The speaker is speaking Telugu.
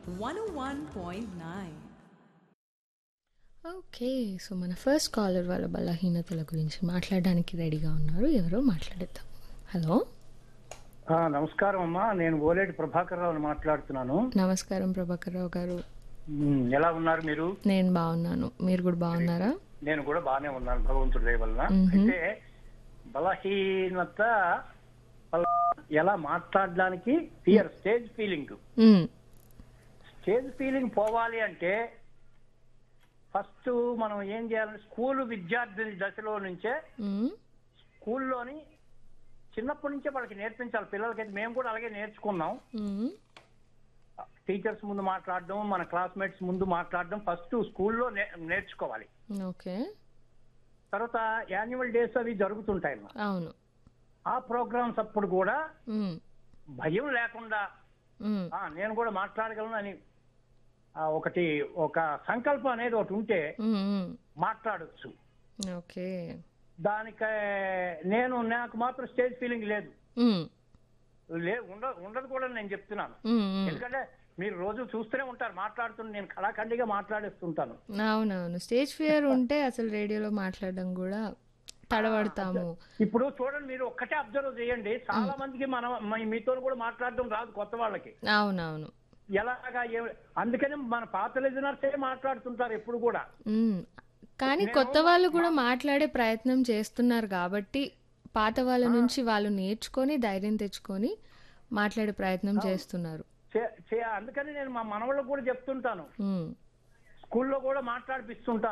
101.9. ఓకే సో మన ఫస్ట్ కాలర్ వాళ్ళ బలహీనతల గురించి మాట్లాడడానికి రెడీగా ఉన్నారు ఎవరో మాట్లాడేద్దాం హలో ఆ, నమస్కారం అమ్మా నేను ఓలేటి ప్రభాకర్ రావు మాట్లాడుతున్నాను నమస్కారం ప్రభాకర్ రావు గారు ఉమ్, ఎలా ఉన్నారు మీరు నేను బాగున్నాను మీరు కూడా బాగున్నారా నేను కూడా బాగానే ఉన్నాను భగవంతుడి దయ వలన అయితే బలహీనత వల్ల ఎలా మాట్లాడడానికి fear stage feeling hmm. Stage feeling పోవాలి అంటే ఫస్ట్ మనం ఏం చేయాలంటే స్కూల్ విద్యార్థి దశలో నుంచే మ్మ్. స్కూల్లోని చిన్నప్పటి నుంచే వాళ్ళకి నేర్పించాలి పిల్లలకైతే మేము కూడా అలాగే నేర్చుకున్నాం మ్మ్. టీచర్స్ ముందు మాట్లాడడం మన క్లాస్మేట్స్ ముందు మాట్లాడడం ఫస్ట్ స్కూల్లో నే- నేర్చుకోవాలి ఓకే తర్వాత యాన్యువల్ డేస్ అవి జరుగుతుంటాయి అన్నమాట. అవును ఆ ప్రోగ్రామ్స్ అప్పుడు కూడా మ్మ్. భయం లేకుండా మ్మ్. ఆ, నేను కూడా మాట్లాడగలను అని ఆ, ఒకటి ఒక సంకల్పం అనేది ఒకటి ఉంటే మ్మ్. మ్మ్. మాట్లాడొచ్చు ఓకే దానికి నేను నాకు మాత్రం స్టేజ్ ఫీలింగ్ లేదు మ్మ్. లే ఉండ ఉండదు కూడా నేను చెప్తున్నాను మ్మ్. మ్మ్. ఎందుకంటే మీరు రోజు చూస్తూనే ఉంటారు మాట్లాడుతున్న నేను కళాఖండిగా మాట్లాడేస్తుంటాను అవునవును స్టేజ్ ఫియర్ ఉంటే అసలు రేడియోలో మాట్లాడడం కూడా తడబడతాము ఇప్పుడు చూడండి మీరు ఒక్కటే అబ్జర్వ్ చేయండి చాలా మందికి మనం మ- మీతో కూడా మాట్లాడడం రాదు కొత్త వాళ్ళకి అవునవును ఎలాగా ఏ- అందుకని మన పాత లిజనర్సే మాట్లాడుతుంటారు ఎప్పుడు కూడా మ్మ్. కానీ కొత్త వాళ్ళు కూడా మాట్లాడే ప్రయత్నం చేస్తున్నారు కాబట్టి పాత వాళ్ళ నుంచి వాళ్ళు నేర్చుకొని ధైర్యం తెచ్చుకొని మాట్లాడే ప్రయత్నం చేస్తున్నారు చే- చే- అందుకని నేను మా మనవాళ్ళకు కూడా చెప్తుంటాను మ్మ్. స్కూల్లో కూడా మాట్లాడిపిస్తుంటాను